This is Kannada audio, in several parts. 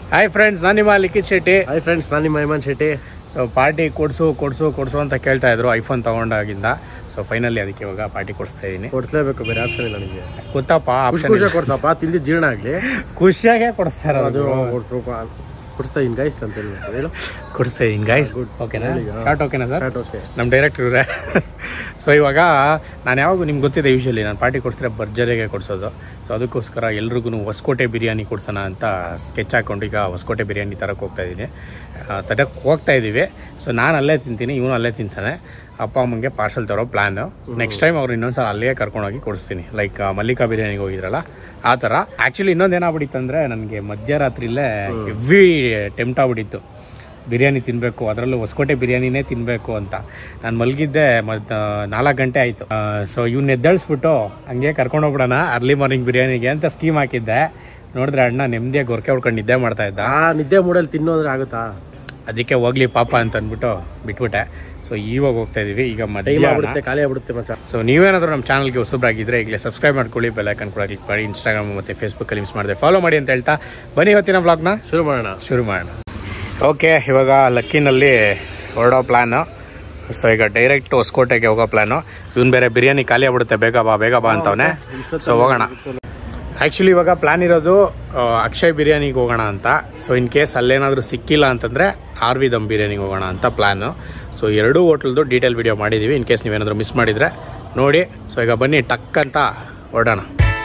ಹಾಯ್ ಫ್ರೆಂಡ್ಸ್ ನಾನು ನಿಮ್ಮ ಲಿಖಿತ್ ಶೆಟ್ಟಿ ಹಾಯ್ ಫ್ರೆಂಡ್ಸ್ ನಾನು ನಿಮ್ಮ ಹೇಮಂತ್ ಶೆಟ್ಟಿ ಸೊ ಪಾರ್ಟಿ ಕೊಡ್ಸು ಕೊಡ್ಸು ಕೊಡ್ಸು ಅಂತ ಕೇಳ್ತಾ ಇದ್ರು ಐಫೋನ್ ತಗೊಂಡಾಗಿಂದ ಸೊ ಫೈನಲಿ ಅದಕ್ಕೆ ಇವಾಗ ಪಾರ್ಟಿ ಕೊಡಿಸ್ತಾ ಇದ್ದೀನಿ ಕೊಡ್ಸ್ಲೇಬೇಕು ಬೇರೆ ಆಪ್ಷನ್ ಇಲ್ಲ ನನಗೆ ಗೊತ್ತಪ್ಪ ಖುಷಿ ಆಪ್ಷನ್ ಖುಷಿಯಾಗಿ ಕೊಡ್ಸಪ್ಪ ತಿಂದು ಜೀರ್ಣ ಆಗ್ಲಿ ಖುಷಿಯಾಗೆ ಕೊಡಿಸ್ತಾ ಅದು ಇರೋದು ಕೊಡ್ಸ್ಬೇಕು ಕೊಡಿಸ್ತಾ ಇದ್ದೀನಿ ಗೈಸ್ ಅಂತ ಹೇಳಿ ಹೇಳು ಕೊಡಿಸ್ತಾ ಇದ್ದೀನಿ ಗೈಸ್ Good. ಓಕೆನಾ ಹೇಳಿ, ಹಾ. ಶಾರ್ಟ್ ಓಕೆನಾ ಸರ್ ಸ್ಟಾರ್ಟ್ ಓಕೆ ನಮ್ಮ ಡೈರೆಕ್ಟರ್ ಇವರೇ ಸೊ ಇವಾಗ ನಾನು ಯಾವಾಗೂ ನಿಮ್ಗೆ ಗೊತ್ತಿದೆ ಯೂಶಲಿ ನಾನು ಪಾರ್ಟಿ ಕೊಡಿಸಿದ್ರೆ ಭರ್ಜರಿಗೆ ಕೊಡಿಸೋದು ಸೊ ಅದಕ್ಕೋಸ್ಕರ ಎಲ್ರಿಗೂ ಹೊಸಕೋಟೆ ಬಿರಿಯಾನಿ ಕೊಡ್ಸೋಣ ಅಂತ ಸ್ಕೆಚ್ ಹಾಕೊಂಡು ಈಗ ಹೊಸಕೋಟೆ ಬಿರಿಯಾನಿ ತರಕ್ಕೆ ಹೋಗ್ತಾ ಇದ್ದೀನಿ ತರಕ್ಕೆ ಹೋಗ್ತಾ ಇದ್ದೀವಿ ಸೊ ನಾನು ಅಲ್ಲೇ ತಿಂತೀನಿ ಇವನು ಅಲ್ಲೇ ತಿಂತಾನೆ ಅಪ್ಪ ಅಮ್ಮಂಗೆ ಪಾರ್ಸಲ್ ತರೋ ಪ್ಲ್ಯಾನು ನೆಕ್ಸ್ಟ್ ಟೈಮ್ ಅವ್ರು ಇನ್ನೊಂದ್ಸಲ ಅಲ್ಲಿಯೇ ಕರ್ಕೊಂಡೋಗಿ ಕೊಡಿಸ್ತೀನಿ ಲೈಕ್ ಮಲ್ಲಿಕಾ ಬಿರಿಯಾನಿಗೆ ಹೋಗಿದ್ರಲ್ಲ ಆ ಥರ ಆ್ಯಕ್ಚುಲಿ ಇನ್ನೊಂದು ಏನಾಗ್ಬಿಟ್ಟಿತ್ತು ಅಂದರೆ ನನಗೆ ಮಧ್ಯರಾತ್ರಿಲೇ ಹೆವಿ ಟೆಂಪ್ಟ್ ಆಗ್ಬಿಟ್ಟಿತ್ತು ಬಿರಿಯಾನಿ ತಿನ್ನಬೇಕು ಅದರಲ್ಲೂ ಹೊಸಕೋಟೆ ಬಿರಿಯಾನಿನೇ ತಿನ್ನಬೇಕು ಅಂತ ನಾನು ಮಲಗಿದ್ದೆ ಮತ್ತು ನಾಲ್ಕು ಗಂಟೆ ಆಯಿತು ಸೊ ಇವ್ನ ಎದ್ದೇಳಿಸ್ಬಿಟ್ಟು ಹಂಗೆ ಕರ್ಕೊಂಡೋಗ್ಬಿಡೋಣ ಅರ್ಲಿ ಮಾರ್ನಿಂಗ್ ಬಿರಿಯಾನಿಗೆ ಅಂತ ಸ್ಕೀಮ್ ಹಾಕಿದ್ದೆ ನೋಡಿದ್ರೆ ಅಣ್ಣ ನೆಮ್ಮದಿಯಾಗಿ ಗೊರಕೆ ಹೊಡ್ಕೊಂಡು ನಿದ್ದೆ ಮಾಡ್ತಾ ಇದ್ದ ಆ ನಿದ್ದೆ ಮೂಡಲ್ಲಿ ತಿನ್ನು ಅಂದ್ರೆ ಆಗುತ್ತಾ ಅದಕ್ಕೆ ಹೋಗ್ಲಿ ಪಾಪ ಅಂತ ಅಂದ್ಬಿಟ್ಟು ಬಿಟ್ಬಿಟ್ಟೆ ಸೊ ಇವಾಗ ಹೋಗ್ತಾ ಇದೀವಿ ಈಗ ಟೈಮ್ ಮಧ್ಯಾಹ್ನ ಆಗ್ಬಿಡುತ್ತೆ ಖಾಲಿ ಆಗ್ಬಿಡುತ್ತೆ ಮಚ್ಚ ಸೊ ನೀವೇನಾದರೂ ನಮ್ಮ ಚಾನಲ್ಗೆ ಹೊಸಬ್ರಾಗಿದ್ದರೆ ಈಗಲೇ ಸಬ್ಸ್ಕ್ರೈಬ್ ಮಾಡ್ಕೊಳ್ಳಿ ಬೆಲ್ಲೈಕನ್ ಕೂಡ ಕ್ಲಿಕ್ ಮಾಡಿ ಇನ್ಸ್ಟಾಗ್ರಾಮ್ ಮತ್ತು ಫೇಸ್ಬುಕ್ಕಲ್ಲಿ ಮಿಸ್ ಮಾಡಿದೆ ಫಾಲೋ ಮಾಡಿ ಅಂತ ಹೇಳ್ತಾ ಬನ್ನಿ ಇವತ್ತಿನ ವ್ಲಾಗ್ನ ಶುರು ಮಾಡೋಣ ಶುರು ಮಾಡೋಣ ಓಕೆ ಇವಾಗ ಲಕ್ಕಿನಲ್ಲಿ ಹೊರಡೋ ಪ್ಲ್ಯಾನು ಸೊ ಈಗ ಡೈರೆಕ್ಟ್ ಹೊಸಕೋಟೆಗೆ ಹೋಗೋ ಪ್ಲ್ಯಾನು ಇವನು ಬೇರೆ ಬಿರಿಯಾನಿ ಖಾಲಿ ಆಗ್ಬಿಡುತ್ತೆ ಬೇಗ ಬಾ ಬೇಗ ಬಾ ಅಂತವನೆ ಸೊ ಹೋಗೋಣ ಆ್ಯಕ್ಚುಲಿ ಇವಾಗ ಪ್ಲ್ಯಾನ್ ಇರೋದು ಆ, ಅಕ್ಷಯ್ ಬಿರಿಯಾನಿಗೆ ಹೋಗೋಣ ಅಂತ ಸೊ ಇನ್ ಕೇಸ್ ಅಲ್ಲೇನಾದರೂ ಸಿಕ್ಕಿಲ್ಲ ಅಂತಂದರೆ ಆರ್ ವಿ ದಮ್ ಬಿರಿಯಾನಿಗೆ ಹೋಗೋಣ ಅಂತ ಪ್ಲ್ಯಾನು ಸೊ ಎರಡೂ ಹೋಟ್ಲದ್ದು ಡೀಟೇಲ್ ವಿಡಿಯೋ ಮಾಡಿದ್ದೀವಿ ಇನ್ ಕೇಸ್ ನೀವೇನಾದರೂ ಮಿಸ್ ಮಾಡಿದರೆ ನೋಡಿ ಸೊ ಈಗ ಬನ್ನಿ ಟಕ್ ಅಂತ ಹೊರಡೋಣ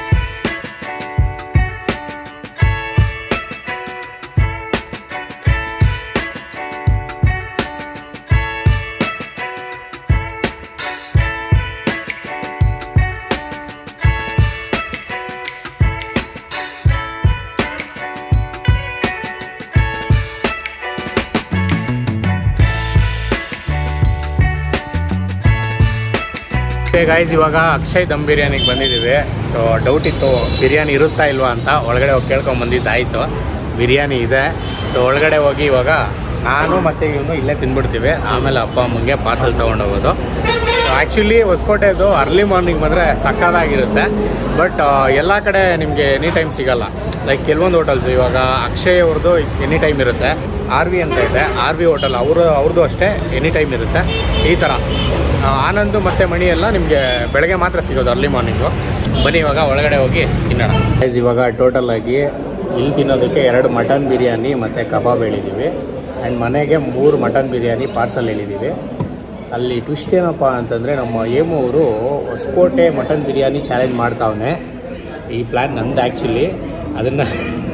ಗಾಯ್ಸ್ ಇವಾಗ ಅಕ್ಷಯ್ ದಮ್ ಬಿರಿಯಾನಿಗೆ ಬಂದಿದ್ದೀವಿ ಸೊ ಡೌಟ್ ಇತ್ತು ಬಿರಿಯಾನಿ ಇರುತ್ತಾ ಇಲ್ವಾ ಅಂತ ಒಳಗಡೆ ಹೋಗಿ ಕೇಳ್ಕೊಂಡ್ ಬಂದಿದ್ದಾಯಿತು ಬಿರಿಯಾನಿ ಇದೆ ಸೊ ಒಳಗಡೆ ಹೋಗಿ ಇವಾಗ ನಾನು ಮತ್ತು ಇವನು ಇಲ್ಲೇ ತಿಂದ್ಬಿಡ್ತೀವಿ ಆಮೇಲೆ ಅಪ್ಪ ಅಮ್ಮಂಗೆ ಪಾರ್ಸಲ್ ತೊಗೊಂಡೋಗೋದು ಸೊ ಆ್ಯಕ್ಚುಲಿ ಹೊಸಕೋಟೆದು ಅರ್ಲಿ ಮಾರ್ನಿಂಗ್ ಬಂದರೆ ಸಕ್ಕದಾಗಿರುತ್ತೆ ಬಟ್ ಎಲ್ಲ ಕಡೆ ನಿಮಗೆ ಎನಿ ಟೈಮ್ ಸಿಗಲ್ಲ ಲೈಕ್ ಕೆಲವೊಂದು ಹೋಟೆಲ್ಸ್ ಇವಾಗ ಅಕ್ಷಯ್ ಅವ್ರದ್ದು ಎನಿ ಟೈಮ್ ಇರುತ್ತೆ ಆರ್ ವಿ ಅಂತ ಇದೆ ಆರ್ ವಿ ಹೋಟೆಲ್ ಅವರು ಅವ್ರದ್ದು ಅಷ್ಟೇ ಎನಿ ಟೈಮ್ ಇರುತ್ತೆ ಈ ಥರ ಆ, ಆನಂದು ಮತ್ತು ಮಣಿ ಎಲ್ಲ ನಿಮಗೆ ಬೆಳಗ್ಗೆ ಮಾತ್ರ ಸಿಗೋದು ಅರ್ಲಿ ಮಾರ್ನಿಂಗು ಬನ್ನಿ ಇವಾಗ ಒಳಗಡೆ ಹೋಗಿ ತಿನ್ನೋಣ Guys, ಇವಾಗ ಟೋಟಲ್ ಆಗಿ ಇಲ್ಲಿ ತಿನ್ನೋದಕ್ಕೆ ಎರಡು ಮಟನ್ ಬಿರಿಯಾನಿ ಮತ್ತು ಕಬಾಬ್ ಹೇಳಿದ್ದೀವಿ ಆ್ಯಂಡ್ ಮನೆಗೆ ಮೂರು ಮಟನ್ ಬಿರಿಯಾನಿ ಪಾರ್ಸಲ್ ಹೇಳಿದ್ದೀವಿ ಅಲ್ಲಿ ಟ್ವಿಸ್ಟ್ ಏನಪ್ಪ ಅಂತಂದರೆ ನಮ್ಮ ಏಮು ಅವರು ಹೊಸಕೋಟೆ ಮಟನ್ ಬಿರಿಯಾನಿ ಚಾಲೆಂಜ್ ಮಾಡ್ತಾವನೆ ಈ ಪ್ಲ್ಯಾನ್ ನಂದು ಆ್ಯಕ್ಚುಲಿ ಅದನ್ನು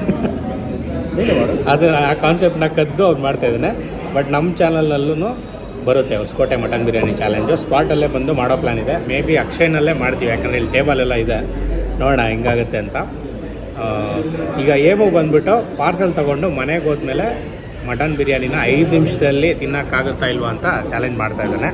ಅದು ಆ ಕಾನ್ಸೆಪ್ಟ್ನ ಕದ್ದು ಅವ್ನು ಮಾಡ್ತಾ ಇದ್ದಾನೆ ಬಟ್ ನಮ್ಮ ಚಾನಲ್ನಲ್ಲೂ ಬರುತ್ತೆ ಹೊಸಕೋಟೆ ಮಟನ್ ಬಿರಿಯಾನಿ ಚಾಲೆಂಜು ಸ್ಪಾಟಲ್ಲೇ ಬಂದು ಮಾಡೋ ಪ್ಲ್ಯಾನ್ ಇದೆ ಮೇ ಬಿ ಅಕ್ಷಯ್ನಲ್ಲೇ ಮಾಡ್ತೀವಿ ಯಾಕಂದರೆ ಇಲ್ಲಿ ಟೇಬಲ್ ಎಲ್ಲ ಇದೆ ನೋಡೋಣ ಹೆಂಗಾಗುತ್ತೆ ಅಂತ ಆ, ಈಗ ಏಮು ಬಂದ್ಬಿಟ್ಟು ಪಾರ್ಸಲ್ ತೊಗೊಂಡು ಮನೆಗೆ ಹೋದ್ಮೇಲೆ ಮಟನ್ ಬಿರಿಯಾನಿನ ಐದು ನಿಮಿಷದಲ್ಲಿ ತಿನ್ನೋಕ್ಕಾಗುತ್ತಾ ಇಲ್ವಾ ಅಂತ ಚಾಲೆಂಜ್ ಮಾಡ್ತಾ ಇದ್ದಾನೆ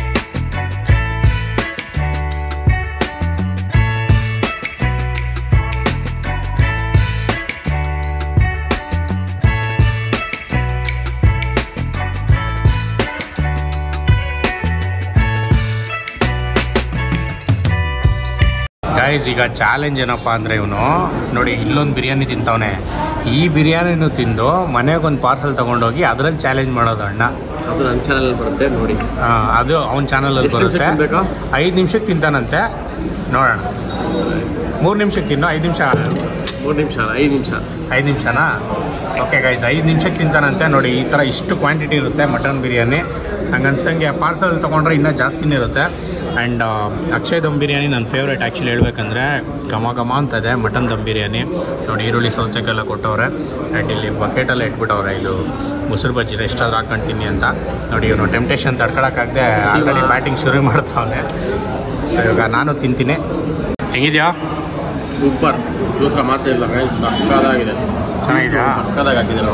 ಗೈಸ್ ಈಗ ಚಾಲೆಂಜ್ ಏನಪ್ಪ ಅಂದರೆ ಇವನು ನೋಡಿ ಇಲ್ಲೊಂದು ಬಿರಿಯಾನಿ ತಿಂತವನೆ ಈ ಬಿರಿಯಾನಿನೂ ತಿಂದು ಮನೆಗೊಂದು ಪಾರ್ಸಲ್ ತೊಗೊಂಡೋಗಿ ಅದರಲ್ಲಿ ಚಾಲೆಂಜ್ ಮಾಡೋದು ಅಣ್ಣ ಅದು ನನ್ನ ಚಾನಲ್ ಬರುತ್ತೆ ನೋಡಿ ಆ, ಅದು ಅವನ ಚಾನಲಲ್ಲಿ ಎಷ್ಟು ನಿಮಿಷಕ್ಕೆ ಬರುತ್ತೆ ತಿನ್ಬೇಕಾ? ಐದು ನಿಮಿಷಕ್ಕೆ ತಿಂತಾನಂತೆ ನೋಡೋಣ ಮೂರು ನಿಮಿಷಕ್ಕೆ ತಿನ್ನು ಐದು ನಿಮಿಷ ಮೂರು ನಿಮಿಷ ಐದು ನಿಮಿಷ ಐದು ನಿಮಿಷನಾ ಓಕೆ ಗೈಸ್ ಐದು ನಿಮಿಷಕ್ಕೆ ತಿಂತಾನಂತೆ ನೋಡಿ ಈ ಥರ ಇಷ್ಟು ಕ್ವಾಂಟಿಟಿ ಇರುತ್ತೆ ಮಟನ್ ಬಿರಿಯಾನಿ ಹಂಗೆ ಅನ್ಸ್ದಂಗೆ ಪಾರ್ಸಲ್ ತೊಗೊಂಡ್ರೆ ಇನ್ನೂ ಜಾಸ್ತಿನೇ ಇರುತ್ತೆ ಆ್ಯಂಡ್ ಅಕ್ಷಯ್ ದಮ್ ಬಿರಿಯಾನಿ ನನ್ನ ಫೇವ್ರೇಟ್ ಆ್ಯಕ್ಚುಲಿ ಹೇಳ್ಬೇಕಂದ್ರೆ ಘಮ ಘಮ ಅಂತದೆ ಮಟನ್ ದಮ್ ಬಿರಿಯಾನಿ ನೋಡಿ ಈರುಳ್ಳಿ ಸೌತೆಗೆಲ್ಲ ಕೊಟ್ಟವ್ರೆ ಆ್ಯಂಡ್ ಇಲ್ಲಿ ಬಕೆಟೆಲ್ಲ ಇಟ್ಬಿಟ್ಟವ್ರೆ ಇದು ಮೊಸರು ಬಜ್ಜಿನ ಎಷ್ಟಾದ್ರೂ ಹಾಕೊಂತೀನಿ ಅಂತ ನೋಡಿ ಇವನು ಟೆಂಪ್ಟೇಷನ್ ತಡ್ಕೊಳಕ್ಕಾಗದೆ ಆಲ್ರೆಡಿ ಬ್ಯಾಟಿಂಗ್ ಶುರು ಮಾಡ್ತಾವನೆ ಸೊ ಇವಾಗ ನಾನು ತಿಂತೀನಿ ಹೆಂಗಿದ್ಯಾ ಸೂಪರ್ ದೂಸರ ಮಾತೇ ಇಲ್ಲ ಗೈಸ್ ಸಕ್ಕದಾಗಿದೆ ಚೆನ್ನಾಗಿದ್ಯಾ? ಸಕ್ಕದಾಗಿ ಹಾಕಿದ್ದಾರೆ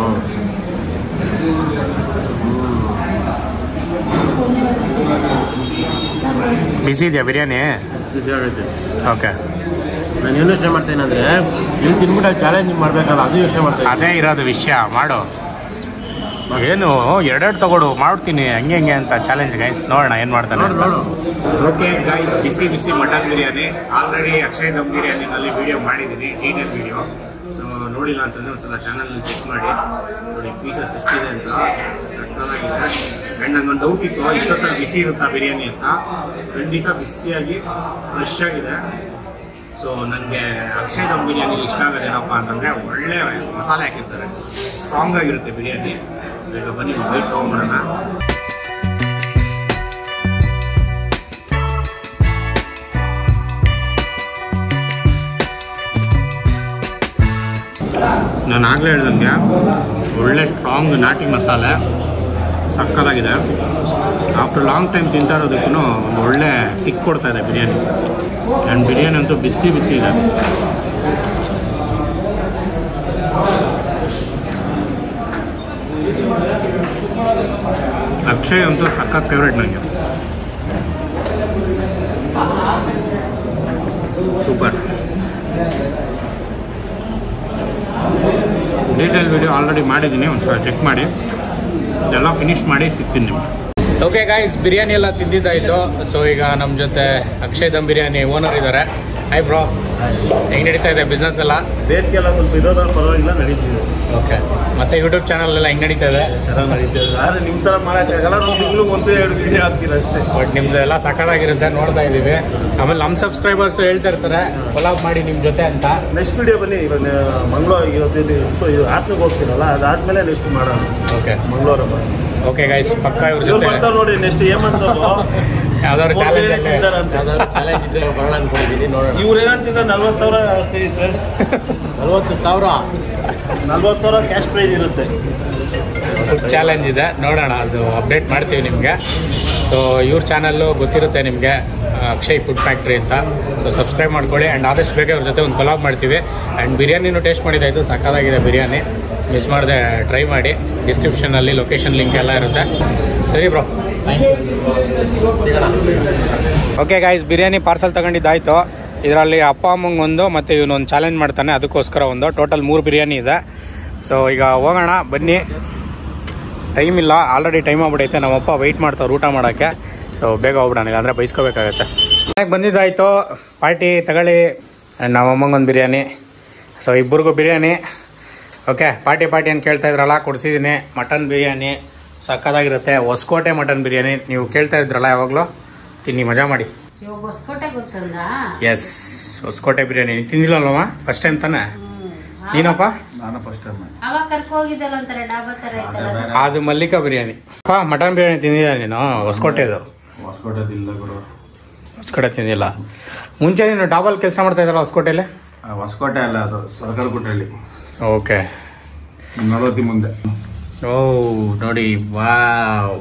ಬಿಸಿ ಇದೆಯಾ ಬಿರಿಯಾನಿ ಬಿಸಿ ಆಗೈತೆ ಓಕೆ ನಾನು ಏನು ಯೋಚನೆ ಮಾಡ್ತೇನೆ ಅಂದರೆ ಇಲ್ಲಿ ತಿನ್ಬಿಟ್ಟು ಚಾಲೆಂಜ್ ಮಾಡಬೇಕಲ್ಲ ಅದು ಯೋಚನೆ ಮಾಡ್ತೇನೆ ಅದೇ ಇರೋದು ವಿಷಯ ಮಾಡು ಏನು ಎರಡೆರಡು ತಗೊಡು ಮಾಡ್ತೀನಿ ಹಂಗೆ ಹಂಗೆ ಅಂತ ಚಾಲೆಂಜ್ ಗೈಸ್ ನೋಡೋಣ ಏನು ಮಾಡ್ತಾನೆ ನೋಡು ನೋಡು ಓಕೆ ಗೈಸ್ ಬಿಸಿ ಬಿಸಿ ಮಟನ್ ಬಿರಿಯಾನಿ ಆಲ್ರೆಡಿ ಅಕ್ಷಯ್ ದಮ್ ಬಿರಿಯಾನಿನಲ್ಲಿ ವಿಡಿಯೋ ಮಾಡಿದ್ದೀನಿ ಡೀಟೇಲ್ ವಿಡಿಯೋ ಸೊ ನೋಡಿಲ್ಲ ಅಂತಂದರೆ ಒಂದ್ಸಲ ಚಾನಲ್ನ ಚೆಕ್ ಮಾಡಿ ನೋಡಿ ಪೀಸಸ್ ಎಷ್ಟಿದೆ ಅಂತ ಸಕ್ಕತ್ತಾಗಿದೆ ಆ್ಯಂಡ್ ನಂಗೊಂದು ಡೌಟ್ ಇತ್ತು ಇಷ್ಟೊತ್ತರ ಬಿಸಿ ಇರುತ್ತಾ ಬಿರಿಯಾನಿ ಅಂತ ಖಂಡಿತ ಬಿಸಿಯಾಗಿ ಫ್ರೆಶ್ ಆಗಿದೆ ಸೊ ನನಗೆ ಅಕ್ಷಯ್ ದಮ್ ಬಿರಿಯಾನಿ ಇಷ್ಟ ಆಗೋದು ಏನಪ್ಪ ಅಂತಂದರೆ ಒಳ್ಳೆ ಮಸಾಲೆ ಹಾಕಿರ್ತಾರೆ ಸ್ಟ್ರಾಂಗ್ ಆಗಿರುತ್ತೆ ಬಿರಿಯಾನಿ ಸೊ ಈಗ ಬನ್ನಿ ಬೈಟ್ ತೊಗೊಂಡ್ಬಿಡೋಣ ನಾನು ಆಗಲೇ ಹೇಳ್ದಂಗೆ ಒಳ್ಳೆ ಸ್ಟ್ರಾಂಗ್ ನಾಟಿ ಮಸಾಲೆ ಸಕ್ಕತ್ತಾಗಿದೆ ಆಫ್ಟರ್ ಲಾಂಗ್ ಟೈಮ್ ತಿಂತಾ ಇರೋದಕ್ಕೂ ಒಂದು ಒಳ್ಳೆ ಕಿಕ್ ಕೊಡ್ತಾ ಇದೆ ಬಿರಿಯಾನಿ ಆ್ಯಂಡ್ ಬಿರಿಯಾನಿ ಅಂತೂ ಬಿಸಿ ಬಿಸಿ ಇದೆ ಅಕ್ಷಯ್ ಅಂತೂ ಸಖತ್ ಫೇವ್ರೇಟ್ ನನಗೆ ಸೂಪರ್ ಡೀಟೇಲ್ ವಿಡಿಯೋ ಆಲ್ರೆಡಿ ಮಾಡಿದ್ದೀನಿ ಒಂದ್ಸಲ ಚೆಕ್ ಮಾಡಿ ಇದೆಲ್ಲ ಫಿನಿಶ್ ಮಾಡಿ ಸಿಗ್ತೀನಿ ನಿಮ್ಗೆ ಓಕೆ ಗಾಯ್ಸ್ ಬಿರಿಯಾನಿ ಎಲ್ಲ ತಿಂದಿದ್ದಾಯಿತು ಸೊ ಈಗ ನಮ್ಮ ಜೊತೆ ಅಕ್ಷಯ್ ದಮ್ ಬಿರಿಯಾನಿ ಓನರ್ ಇದ್ದಾರೆ ಹೈ ಬ್ರೋ ಹೆಂಗೆ ನಡೀತಾ ಇದೆ ಬಿಸ್ನೆಸ್ ಎಲ್ಲ ಬೇಸಿಗೆಲ್ಲ ಸ್ವಲ್ಪ ಇರೋದ್ರ ಪರವಾಗಿಲ್ಲ ನಡೀತಿದೆ ಓಕೆ ಮತ್ತೆ ಯೂಟ್ಯೂಬ್ ಚಾನಲ್ ಎಲ್ಲ ಹೆಂಗೆ ನಡೀತಾ ಇದೆ ಚೆನ್ನಾಗಿ ನಡೀತಿದೆ ಆದ್ರೆ ನಿಮ್ಮ ಥರ ಮಾಡೋಕ್ಕಾಗಲ್ಲ ನಾವು ತಿಂಗಳು ಒಂದು ಎರಡು ವಿಡಿಯೋ ಹಾಕ್ತೀರ ಅಷ್ಟೇ ಬಟ್ ನಿಮ್ದು ಎಲ್ಲ ಸಕಾಲಾಗಿರುತ್ತೆ ನೋಡ್ತಾ ಇದ್ದೀವಿ ಆಮೇಲೆ ನಮ್ಮ ಸಬ್ಸ್ಕ್ರೈಬರ್ಸ್ ಹೇಳ್ತಾ ಇರ್ತಾರೆ ಕೊಲಾಬ್ ಮಾಡಿ ನಿಮ್ಮ ಜೊತೆ ಅಂತ ನೆಕ್ಸ್ಟ್ ವಿಡಿಯೋ ಬನ್ನಿ ಇವಾಗ ಮಂಗಳೂರು ಇವತ್ತು ಇಲ್ಲಿ ಇಷ್ಟು ಇದು ಹಾಸನಿಗೆ ಹೋಗ್ತೀರಲ್ಲ ಅದಾದ್ಮೇಲೆ ನೆಕ್ಸ್ಟ್ ಮಾಡೋಣ ಓಕೆ ಮಂಗಳೂರು ಓಕೆ ಗೈಸ್ ಪಕ್ಕ ಇವ್ರ ಇವ್ರು ಜೊತೆ ಬರ್ತಾವ್ ನೋಡಿ ನೆಕ್ಸ್ಟ್ ಏಮಂತವ್ರು ಯಾವ್ದಾದ್ರು ಚಾಲೆಂಜ್ ಅಲ್ಲಿ ಯಾವ್ದಾದ್ರು ಚಾಲೆಂಜ್ ಇದ್ರೆ ಬರೋಣ ಅನ್ಕೊಂಡಿದ್ದೀನಿ ನೋಡೋಣ ಇವ್ರು ಏನಂತಿದ್ರೆ ನಲ್ವತ್ತು ಸಾವಿರ ಆಗ್ತಿದ್ರೆ ನಲ್ವತ್ತು ಸಾವಿರ ನಲ್ವತ್ತು ಸಾವಿರ ಕ್ಯಾಶ್ ಪ್ರೈಸ್ ಇರುತ್ತೆ ಫುಡ್ ಚಾಲೆಂಜ್ ಇದೆ ನೋಡೋಣ ಅದು ಅಪ್ಡೇಟ್ ಮಾಡ್ತೀವಿ ನಿಮಗೆ ಸೊ ಇವ್ರ ಚಾನಲ್ಲು ಗೊತ್ತಿರುತ್ತೆ ನಿಮಗೆ ಅಕ್ಷಯ್ ಫುಡ್ ಫ್ಯಾಕ್ಟ್ರಿ ಅಂತ ಸೊ ಸಬ್ಸ್ಕ್ರೈಬ್ ಮಾಡ್ಕೊಳ್ಳಿ ಆ್ಯಂಡ್ ಆದಷ್ಟು ಬೇಗ ಇವ್ರ ಜೊತೆ ಒಂದು ಕೊಲಾಬ್ ಮಾಡ್ತೀವಿ ಆ್ಯಂಡ್ ಬಿರಿಯಾನಿನೂ ಟೇಸ್ಟ್ ಮಾಡಿದ್ದಾಯಿತು ಸಕ್ಕತ್ತಾಗಿದೆ ಬಿರಿಯಾನಿ ಮಿಸ್ ಮಾಡದೆ ಟ್ರೈ ಮಾಡಿ ಡಿಸ್ಕ್ರಿಪ್ಷನಲ್ಲಿ ಲೊಕೇಶನ್ ಲಿಂಕ್ ಎಲ್ಲ ಇರುತ್ತೆ ಸರಿ bro okay guys biryani parcel ತಗೊಂಡಿದ್ದಾಯಿತು ಇದರಲ್ಲಿ ಅಪ್ಪ ಅಮ್ಮಂಗೆ ಒಂದು ಮತ್ತು ಇವನೊಂದು ಚಾಲೆಂಜ್ ಮಾಡ್ತಾನೆ ಅದಕ್ಕೋಸ್ಕರ ಒಂದು ಟೋಟಲ್ ಮೂರು ಬಿರಿಯಾನಿ ಇದೆ ಸೊ ಈಗ ಹೋಗೋಣ ಬನ್ನಿ ಟೈಮ್ ಇಲ್ಲ ಆಲ್ರೆಡಿ ಟೈಮ್ ಆಗ್ಬಿಟ್ಟೈತೆ ನಮ್ಮಪ್ಪ ವೆಯ್ಟ್ ಮಾಡ್ತಾವ್ರು ಊಟ ಮಾಡೋಕ್ಕೆ ಸೊ ಬೇಗ ಹೋಗ್ಬಿಡೋಣ ಇಲ್ಲಾಂದರೆ ಬೈಸ್ಕೋಬೇಕಾಗತ್ತೆ ಮನೆಗೆ ಬಂದಿದ್ದಾಯಿತು ಪಾರ್ಟಿ ತಗೊಳ್ಳಿ ಆ್ಯಂಡ್ ನಮ್ಮ ಅಮ್ಮಂಗೊಂದು ಬಿರಿಯಾನಿ ಸೊ ಇಬ್ಬರಿಗೂ ಬಿರಿಯಾನಿ ಓಕೆ ಪಾರ್ಟಿ ಪಾರ್ಟಿ ಅಂತ ಕೇಳ್ತಾ ಇದ್ರಲ್ಲ ಕೊಡಿಸಿದ್ದೀನಿ ಮಟನ್ ಬಿರಿಯಾನಿ ಸಕ್ಕತ್ತಾಗಿರುತ್ತೆ ಹೊಸಕೋಟೆ ಮಟನ್ ಬಿರಿಯಾನಿ ನೀವು ಕೇಳ್ತಾ ಇದ್ರಲ್ಲ ಯಾವಾಗಲೂ ತಿನ್ನಿ ಮಜಾ ಮಾಡಿ ಇವಾಗ ಹೊಸಕೋಟೆ ಗೊತ್ತಂದ ಎಸ್ ಹೊಸಕೋಟೆ ಬಿರಿಯಾನಿ ನೀನು ತಿಂದಿಲ್ಲಲ್ವಮ್ಮ ಫಸ್ಟ್ ಟೈಮ್ ತಾನೆ ನೀನಪ್ಪ ನಾನು ಫಸ್ಟ್ ಟೈಮ್ ಅವಾಗ ಕರ್ಕೊ ಹೋಗಿದ್ದಲ್ಲ ಒಂಥರ ಡಾಬಾ ತರ ಐತಲ್ಲ ಅದು ಮಲ್ಲಿಕಾ ಬಿರಿಯಾನಿ ಅಪ್ಪ ಮಟನ್ ಬಿರಿಯಾನಿ ತಿಂದಿದ್ದ ನೀನು ಹೊಸಕೋಟೆದು ಹೊಸಕೋಟೆದಿಲ್ಲ ಗುರು ಹೊಸಕೋಟೆ ತಿಂದಿಲ್ಲ ಮುಂಚೆ ನೀನು ಡಾಬಲ್ ಕೆಲಸ ಮಾಡ್ತಾ ಇದ್ದಲ್ಲ ಹೊಸಕೋಟೆಯಲ್ಲಿ ಹೊಸಕೋಟೆ ಅಲ್ಲ ಅದು ಸರ್ಕಲ್ಗುಟ್ಟಳ್ಳಿ ಓಕೆ ನಲವತ್ತಿ ಮುಂದೆ ಓ ನೋಡಿ ವಾವ್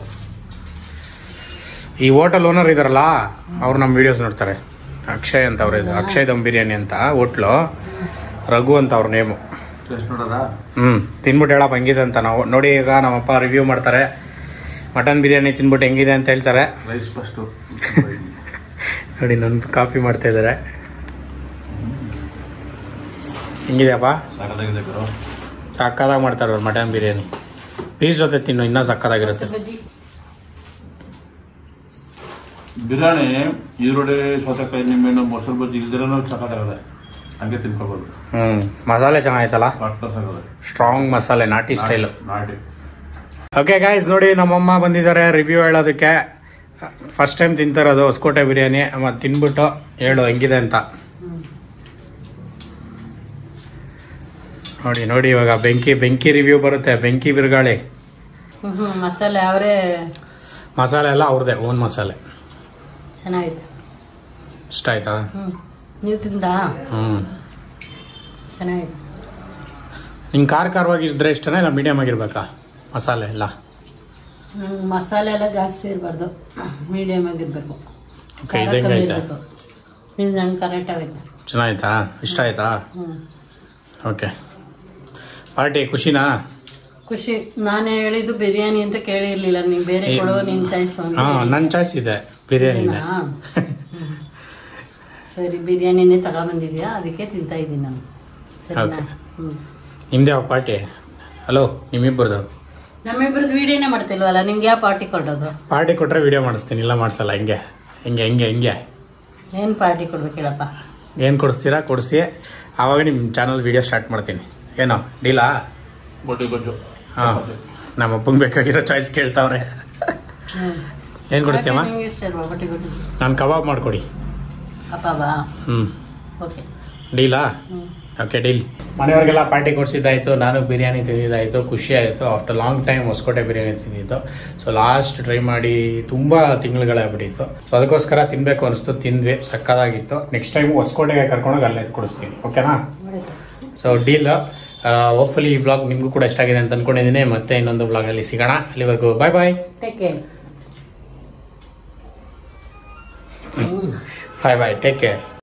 ಈ ಹೋಟೆಲ್ ಓನರ್ ಇದಾರಲ್ಲ ಅವ್ರು ನಮ್ಮ ವಿಡಿಯೋಸ್ ನೋಡ್ತಾರೆ ಅಕ್ಷಯ್ ಅಂತ ಅವ್ರು ಇದು ಅಕ್ಷಯ್ ದಮ್ ಬಿರಿಯಾನಿ ಅಂತ ಹೋಟ್ಲು ರಘು ಅಂತ ಅವ್ರ ನೇಮು ಟೆಸ್ಟ್ ನೋಡೋದಾ ಹ್ಞೂ ತಿನ್ಬಿಟ್ಟು ಹೇಳಪ್ಪ ಹೆಂಗಿದೆ ಅಂತ ನಾವು ನೋಡಿ ಈಗ ನಮ್ಮಪ್ಪ ರಿವ್ಯೂ ಮಾಡ್ತಾರೆ ಮಟನ್ ಬಿರಿಯಾನಿ ತಿನ್ಬಿಟ್ಟು ಹೆಂಗಿದೆ ಅಂತ ಹೇಳ್ತಾರೆ ರೈಸ್ ಫಸ್ಟು ನೋಡಿ ನನ್ನ ಕಾಫಿ ಮಾಡ್ತಾ ಇದ್ದಾರೆ ಹೆಂಗಿದೆಯಪ್ಪ ಸಾಕಾಗಿದೆ ಗುರು ಸಕ್ಕದಾಗಿ ಮಾಡ್ತಾರೆ ಅವ್ರು ಮಟನ್ ಬಿರಿಯಾನಿ ಪೀಸ್ ಜೊತೆ ತಿನ್ನು ಇನ್ನೂ ಸಕ್ಕದಾಗಿರುತ್ತೆ ಬಜ್ಜಿ ಬಿರಿಯಾನಿ ಈರುಳ್ಳಿ ಸೌತೆಕಾಯಿ ನಿಂಬೆಹಣ್ಣು ಮೊಸರು ಬಜ್ಜಿ ಇಲ್ದಿರನೂ ಸಖತ್ತಾಗದೆ ಹಂಗೆ ತಿನ್ಕೋಬೋದು ಹ್ಞೂ ಮಸಾಲೆ ಚೆನ್ನಾಗೈತಲ್ಲ ಫಸ್ಟ್ ಆಗದೆ ಸ್ಟ್ರಾಂಗ್ ಮಸಾಲೆ ನಾಟಿ ಸ್ಟೈಲು ನಾಟಿ ಓಕೆ ಗಾಯ್ಸ್ ನೋಡಿ ನಮ್ಮಮ್ಮ ಬಂದಿದ್ದಾರೆ ರಿವ್ಯೂ ಹೇಳೋದಕ್ಕೆ ಫಸ್ಟ್ ಟೈಮ್ ತಿಂತಿರೋದು ಹೊಸಕೋಟೆ ಬಿರಿಯಾನಿ ಮತ್ತು ತಿನ್ಬಿಟ್ಟು ಹೇಳು ಹೆಂಗಿದೆ ಅಂತ ನೋಡಿ ನೋಡಿ ಇವಾಗ ಬೆಂಕಿ ಬೆಂಕಿ ರಿವ್ಯೂ ಬರುತ್ತೆ ಬೆಂಕಿ ಬಿರುಗಾಳಿ ಹ್ಮ್ ಹ್ಮ್ ಮಸಾಲೆ ಅವರೇ ಮಸಾಲೆ ಎಲ್ಲ ಅವ್ರದ್ದೇ ಓನ್ ಮಸಾಲೆ ಚೆನ್ನಾಗಿದೆ ಇಷ್ಟ ಆಯ್ತಾ ಹ್ಮ್ ನೀವು ತಿಂದ ಹ್ಞೂ ಚೆನ್ನಾಗಿದೆ ನಿಂಗೆ ಖಾರ ಖಾರವಾಗಿ ಇದ್ರೆ ಇಷ್ಟನೇ ಇಲ್ಲ ಮೀಡಿಯಮ್ ಆಗಿರ್ಬೇಕಾ ಮಸಾಲೆ ಎಲ್ಲ ನಂಗೆ ಮಸಾಲೆ ಎಲ್ಲ ಜಾಸ್ತಿ ಇರಬಾರ್ದು ಮೀಡಿಯಮ್ ಆಗಿರ್ಬೇಕು ಓಕೆ ಇದು ಹೆಂಗೈತೆ ಇದು ನಂಗೆ ಕರೆಕ್ಟ್ ಆಗೈತೆ ಚೆನ್ನಾಯ್ತಾ ಇಷ್ಟ ಆಯ್ತಾ ಹ್ಮ್ ಓಕೆ ಪಾರ್ಟಿ ಖುಷಿನಾ ಖುಷಿ ನಾನೇ ಹೇಳಿದ್ದು ಬಿರಿಯಾನಿ ಅಂತ ಕೇಳಿರ್ಲಿಲ್ಲ ನೀವು ಬೇರೆ ಏ- ಕೊಡೋ ನಿನ್ ಚಾಯ್ಸ್ ಹಾಂ ನನ್ನ ಚಾಯ್ಸ್ ಇದೆ ಬಿರಿಯಾನಿನೇ ಸರಿ ಬಿರಿಯಾನಿನೇ ತಗೊಬಂದಿದ್ಯಾ ಅದಕ್ಕೆ ತಿಂತಾ ಇದ್ದೀನಿ ನಾನು ಸರಿನಾ Okay. ಹ್ಮ್ ನಿಮ್ದು ಯಾವ ಪಾರ್ಟಿ ಹಲೋ ನಿಮ್ಮಿಬ್ಬರದು ನಮ್ಮಿಬ್ರದ್ದು ವಿಡಿಯೋನೇ ಮಾಡ್ತಿಲ್ವಲ್ಲ ನಿಮ್ಗೆ ಯಾವ ಪಾರ್ಟಿ ಕೊಡೋದು ಪಾರ್ಟಿ ಕೊಟ್ಟರೆ ವಿಡಿಯೋ ಮಾಡಿಸ್ತೀನಿ ಇಲ್ಲ ಮಾಡಿಸಲ್ಲ ಹಿಂಗೆ ಹಿಂಗೆ ಹಿಂಗೆ ಹಿಂಗೆ ಏನು ಪಾರ್ಟಿ ಕೊಡ್ಬೇಕು ಹೇಳಪ್ಪ ಏನು ಕೊಡಿಸ್ತೀರಾ ಕೊಡಿಸಿ ಆವಾಗ ನಿಮ್ಮ ಚಾನಲ್ ವಿಡಿಯೋ ಸ್ಟಾರ್ಟ್ ಮಾಡ್ತೀನಿ ಏನೋ ಡೀಲಾ ಬೋಟಿ ಗೊಜ್ಜು ಹಾಂ ನಮ್ಮ ಅಪ್ಪಂಗೆ ಬೇಕಾಗಿರೋ ಚಾಯ್ಸ್ ಕೇಳ್ತಾವ್ರೆ ಏನು ಕೊಡ್ತೀಯಮ್ಮ ನಿಮ್ಗೆ ಇಷ್ಟ ಅಲ್ವಾ ಬಟ್ಟೆ ಕೊಟ್ಟು ನಾನು ಕಬಾಬ್ ಮಾಡಿಕೊಡಿ ಅಪ್ಪ ಬಾ ಹ್ಞೂ ಓಕೆ ಡೀಲಾ ಹ್ಞೂ ಓಕೆ ಡೀಲ್ ಮನೆಯವ್ರಿಗೆಲ್ಲ ಪಾರ್ಟಿ ಕೊಡಿಸಿದ್ದಾಯಿತು ನಾನು ಬಿರಿಯಾನಿ ತಿಂದಿದ್ದಾಯಿತು ಖುಷಿ ಆಯಿತು after long time Hosakote biryani ತಿಂದಿದ್ದು ಸೊ ಲಾಸ್ಟ್ ಟ್ರೈ ಮಾಡಿ ತುಂಬ ತಿಂಗಳುಗಳಾಗ್ಬಿಟ್ಟಿತ್ತು ಸೊ ಅದಕ್ಕೋಸ್ಕರ ತಿನ್ನಬೇಕು ಅನಿಸ್ತು ತಿಂದ್ವಿ ಸಕ್ಕದಾಗಿತ್ತು ನೆಕ್ಸ್ಟ್ ಟೈಮ್ ಹೊಸಕೋಟೆಗೆ ಕರ್ಕೊಂಡೋಗಿ ಅಲ್ಲೇ ಕೊಡಿಸ್ತೀನಿ ಓಕೆನಾ ಸೊ ಡೀಲ್ ಹೋಪ್ಫುಲಿ ಈ ವ್ಲಾಗ್ ನಿಮಗೂ ಕೂಡ ಇಷ್ಟ ಆಗಿದೆ ಅಂತ ಅಂದ್ಕೊಂಡಿದ್ದೀನಿ ಮತ್ತೆ ಇನ್ನೊಂದು ವ್ಲಾಗಲ್ಲಿ ಸಿಗೋಣ ಅಲ್ಲಿವರೆಗೂ bye bye take care bye bye take care